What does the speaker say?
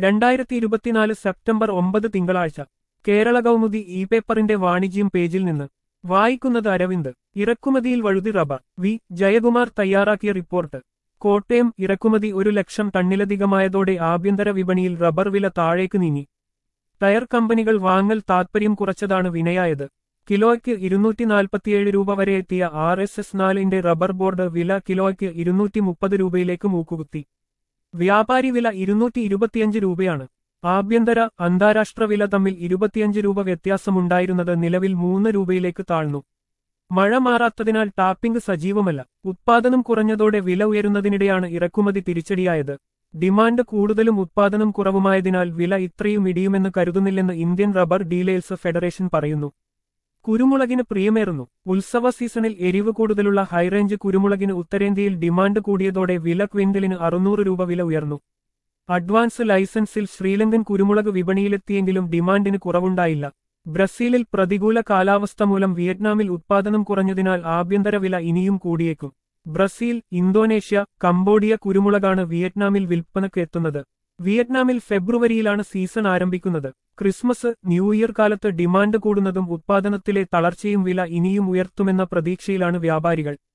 രണ്ടായിരത്തി ഇരുപത്തിനാല് സെപ്റ്റംബർ ഒമ്പത് തിങ്കളാഴ്ച കേരള കൗമുദി ഇ പേപ്പറിന്റെ വാണിജ്യം പേജിൽ നിന്ന് വായിക്കുന്നത് അരവിന്ദ് ഇറക്കുമതിയിൽ വഴുതി റബ്ബർ വി ജയകുമാർ തയ്യാറാക്കിയ റിപ്പോർട്ട് കോട്ടയം ഇറക്കുമതി ഒരു ലക്ഷം ടണ്ണിലധികമായതോടെ ആഭ്യന്തര വിപണിയിൽ റബ്ബർ വില താഴേക്ക് നീങ്ങി ടയർ കമ്പനികൾ വാങ്ങൽ താത്പര്യം കുറച്ചതാണ് വിനയായത് കിലോയ്ക്ക് ഇരുന്നൂറ്റി നാൽപ്പത്തിയേഴ് രൂപ വരെ എത്തിയ ആർ എസ് എസ് നാലിന്റെ റബ്ബർ ബോർഡ് വില കിലോയ്ക്ക് ഇരുന്നൂറ്റി മുപ്പത് രൂപയിലേക്ക് മൂക്കുകുത്തി വ്യാപാരി വില ഇരുന്നൂറ്റി ഇരുപത്തിയഞ്ച് രൂപയാണ് ആഭ്യന്തര അന്താരാഷ്ട്ര വില തമ്മിൽ ഇരുപത്തിയഞ്ച് രൂപ വ്യത്യാസമുണ്ടായിരുന്നത് നിലവിൽ മൂന്ന് രൂപയിലേക്ക് താഴ്ന്നു മഴ മാറാത്തതിനാൽ ടാപ്പിംഗ് സജീവമല്ല ഉത്പാദനം കുറഞ്ഞതോടെ വില ഉയരുന്നതിനിടെയാണ് ഇറക്കുമതി തിരിച്ചടിയായത് ഡിമാൻഡ് കൂടുതലും ഉത്പാദനം കുറവുമായതിനാൽ വില ഇത്രയും ഇടിയുമെന്ന് കരുതുന്നില്ലെന്ന് ഇന്ത്യൻ റബ്ബർ ഡീലേഴ്സ് ഫെഡറേഷൻ പറയുന്നു കുരുമുളകിന് പ്രിയമേറുന്നു ഉത്സവ സീസണിൽ എരിവ് കൂടുതലുള്ള ഹൈറേഞ്ച് കുരുമുളകിന് ഉത്തരേന്ത്യയിൽ ഡിമാൻഡ് കൂടിയതോടെ വില ക്വിന്റലിന് അറുന്നൂറ് രൂപ വില ഉയർന്നു അഡ്വാൻസ് ലൈസൻസിൽ ശ്രീലങ്കൻ കുരുമുളക് വിപണിയിലെത്തിയെങ്കിലും ഡിമാൻഡിന് കുറവുണ്ടായില്ല ബ്രസീലിൽ പ്രതികൂല കാലാവസ്ഥ മൂലം വിയറ്റ്നാമിൽ ഉത്പാദനം കുറഞ്ഞതിനാൽ ആഭ്യന്തര വില ഇനിയും കൂടിയേക്കും ബ്രസീൽ ഇന്തോനേഷ്യ കംബോഡിയ കുരുമുളകാണ് വിയറ്റ്നാമിൽ വിൽപ്പനക്ക് എത്തുന്നത് വിയറ്റ്നാമിൽ ഫെബ്രുവരിയിലാണ് സീസൺ ആരംഭിക്കുന്നത് ക്രിസ്മസ് ന്യൂ ഇയർ കാലത്ത് ഡിമാൻഡ് കൂടുന്നതും ഉത്പാദനത്തിലെ തളർച്ചയും വില ഇനിയും ഉയർത്തുമെന്ന പ്രതീക്ഷയിലാണ് വ്യാപാരികൾ